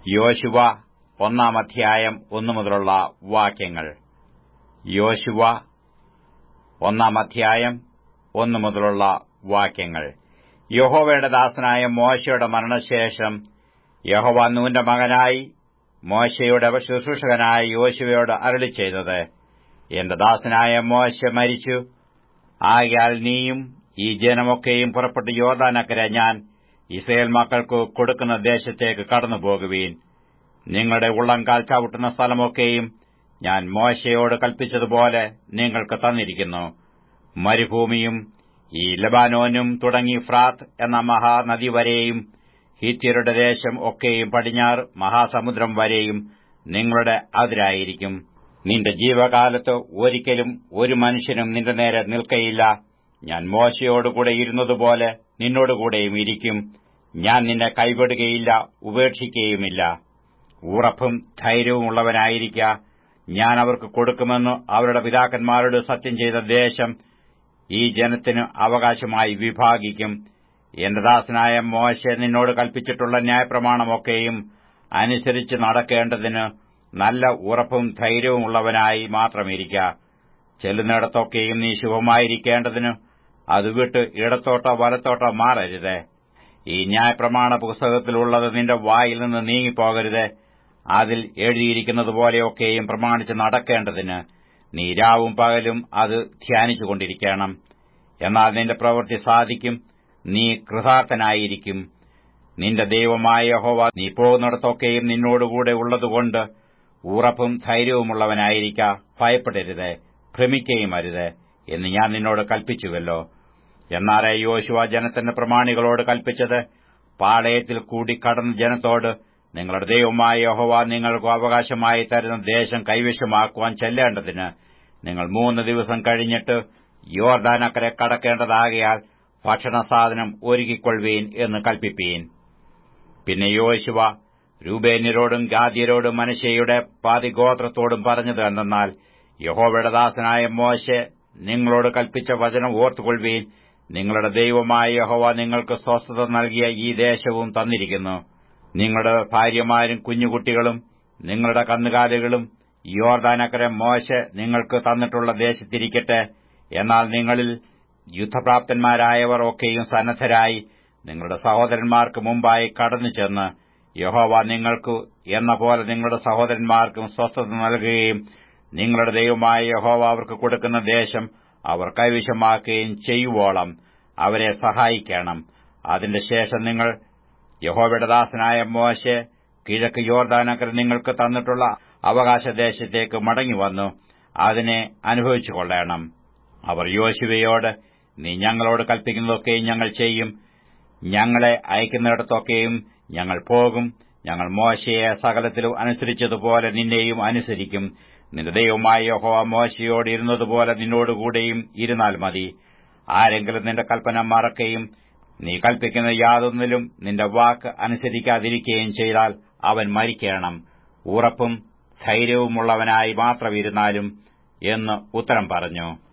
യോശുവ ഒന്നാം അധ്യായം ഒന്നു മുതലുള്ള വാക്യങ്ങൾ യോശുവ ഒന്നാം അധ്യായം ഒന്നു മുതലുള്ള വാക്യങ്ങൾ യഹോവയുടെ ദാസനായ മോശയുടെ മരണശേഷം യഹോവ നൂന്റെ മകനായി മോശയുടെ ശുശ്രൂഷകനായ യോശുവയോട് അരളി ചെയ്തത് എന്റെ ദാസനായ മോശ മരിച്ചു ആകയാൽ നീയും ഈ ജനമൊക്കെയും പുറപ്പെട്ട് യോർദാനക്കര ഞാൻ ഇസ്രയേൽ മക്കൾക്ക് കൊടുക്കുന്ന ദേശത്തേക്ക് കടന്നുപോകുവീൻ നിങ്ങളുടെ ഉള്ളംകാൽ ചവിട്ടുന്ന സ്ഥലമൊക്കെയും ഞാൻ മോശയോട് കൽപ്പിച്ചതുപോലെ നിങ്ങൾക്ക് തന്നിരിക്കുന്നു മരുഭൂമിയും ഈ ലബാനോനും തുടങ്ങി ഫ്രാത്ത് എന്ന മഹാനദി വരെയും ഹിത്യരുടെ ദേശം ഒക്കെയും പടിഞ്ഞാറ് മഹാസമുദ്രം വരെയും നിങ്ങളുടെ അതിരായിരിക്കും നിന്റെ ജീവകാലത്ത് ഒരിക്കലും ഒരു മനുഷ്യനും നിന്റെ നേരെ നിൽക്കയില്ല ഞാൻ മോശയോടുകൂടെ ഇരുന്നതുപോലെ നിന്നോടുകൂടെയും ഇരിക്കും ഞാൻ നിന്നെ കൈവിടുകയില്ല ഉപേക്ഷിക്കുകയുമില്ല ഉറപ്പും ധൈര്യവും ഉള്ളവനായിരിക്ക ഞാൻ അവർക്ക് കൊടുക്കുമെന്ന് അവരുടെ പിതാക്കന്മാരോട് സത്യം ചെയ്ത ദേശം ഈ ജനത്തിന് അവകാശമായി വിഭാഗിക്കും എന്റെ ദാസനായ മോശ നിന്നോട് കൽപ്പിച്ചിട്ടുള്ള ന്യായപ്രമാണമൊക്കെയും അനുസരിച്ച് നടക്കേണ്ടതിന് നല്ല ഉറപ്പും ധൈര്യവും ഉള്ളവനായി മാത്രമിരിക്ക ചെല്ലുന്നിടത്തൊക്കെയും നീ ശുഭമായിരിക്കേണ്ടതിന് അത് വിട്ട് ഇടത്തോട്ടോ വലത്തോട്ടോ മാറരുത് ഈ ന്യായപ്രമാണ പുസ്തകത്തിലുള്ളത് നിന്റെ വായിൽ നിന്ന് നീങ്ങിപ്പോകരുത് അതിൽ എഴുതിയിരിക്കുന്നതുപോലെയൊക്കെയും പ്രമാണിച്ച് നടക്കേണ്ടതിന് നീ രാവും പകലും അത് ധ്യാനിച്ചുകൊണ്ടിരിക്കണം എന്നാൽ നിന്റെ പ്രവൃത്തി സാധിക്കും നീ കൃതാർത്ഥനായിരിക്കും നിന്റെ ദൈവമായ യഹോവ നീ പോകുന്നിടത്തൊക്കെയും നിന്നോടുകൂടെ ഉള്ളതുകൊണ്ട് ഉറപ്പും ധൈര്യവുമുള്ളവനായിരിക്ക ഭയപ്പെടരുത് ഭ്രമിക്കുകയും അരുത് എന്ന് ഞാൻ നിന്നോട് കൽപ്പിച്ചുവല്ലോ എന്നാറേ യോശുവ ജനത്തിന്റെ പ്രമാണികളോട് കൽപ്പിച്ചത് പാളയത്തിൽ കൂടി കടന്ന ജനത്തോട് നിങ്ങളുടെ ദൈവമായ യഹോവ നിങ്ങൾക്ക് അവകാശമായി തരുന്ന ദേശം കൈവശമാക്കുവാൻ ചെല്ലേണ്ടതിന് നിങ്ങൾ മൂന്ന് ദിവസം കഴിഞ്ഞിട്ട് യോർദാനക്കരെ കടക്കേണ്ടതാകയാൽ ഭക്ഷണസാധനം ഒരുക്കിക്കൊള്ളുവീൻ എന്ന് കൽപ്പിപ്പീൻ പിന്നെ യോശുവ രൂപേന്യരോടും ഗാദ്യരോടും മനശയുടെ പാതിഗോത്രത്തോടും പറഞ്ഞത് എന്തെന്നാൽ യഹോവയുടെ ദാസനായ മോശെ നിങ്ങളോട് കൽപ്പിച്ച വചനം ഓർത്തുകൊള്ളുവീൻ നിങ്ങളുടെ ദൈവമായ യഹോവ നിങ്ങൾക്ക് സ്വസ്ഥത നൽകിയ ഈ ദേശവും തന്നിരിക്കുന്നു നിങ്ങളുടെ ഭാര്യമാരും കുഞ്ഞുകുട്ടികളും നിങ്ങളുടെ കന്നുകാലികളും യോർദാനക്കര മോശ നിങ്ങൾക്ക് തന്നിട്ടുള്ള ദേശത്തിരിക്കട്ടെ എന്നാൽ നിങ്ങളിൽ യുദ്ധപ്രാപ്തന്മാരായവർ ഒക്കെയും സന്നദ്ധരായി നിങ്ങളുടെ സഹോദരന്മാർക്ക് മുമ്പായി കടന്നു ചെന്ന് യഹോവ നിങ്ങൾക്ക് എന്ന പോലെ നിങ്ങളുടെ സഹോദരന്മാർക്കും സ്വസ്ഥത നൽകുകയും നിങ്ങളുടെ ദൈവമായ യഹോവ അവർക്ക് കൊടുക്കുന്ന ദേശം അവർ കൈവശമാക്കുകയും ചെയ്യുവോളം അവരെ സഹായിക്കണം അതിന്റെ ശേഷം നിങ്ങൾ യഹോവയുടെ ദാസനായ മോശെ കിഴക്ക് യോർദാനക്കർ നിങ്ങൾക്ക് തന്നിട്ടുള്ള അവകാശദേശത്തേക്ക് മടങ്ങിവന്നു അതിനെ അനുഭവിച്ചുകൊള്ളണം അവർ യോശുവയോട് നീ ഞങ്ങളോട് കൽപ്പിക്കുന്നതൊക്കെയും ഞങ്ങൾ ചെയ്യും ഞങ്ങളെ അയക്കുന്നിടത്തൊക്കെയും ഞങ്ങൾ പോകും ഞങ്ങൾ മോശയെ സകലത്തിലും അനുസരിച്ചതുപോലെ നിന്നെയും അനുസരിക്കും നിന്റെ ദൈവമായ യഹോവ മോശയോട് ഇരുന്നതുപോലെ നിന്നോടുകൂടെയും ഇരുന്നാൽ മതി ആരെങ്കിലും നിന്റെ കൽപ്പന മറക്കുകയും നീ കൽപ്പിക്കുന്ന യാതൊന്നിലും നിന്റെ വാക്ക് അനുസരിക്കാതിരിക്കുകയും ചെയ്താൽ അവൻ മരിക്കണം ഉറപ്പും ധൈര്യവുമുള്ളവനായി മാത്രം ഇരുന്നാലും എന്ന് ഉത്തരം പറഞ്ഞു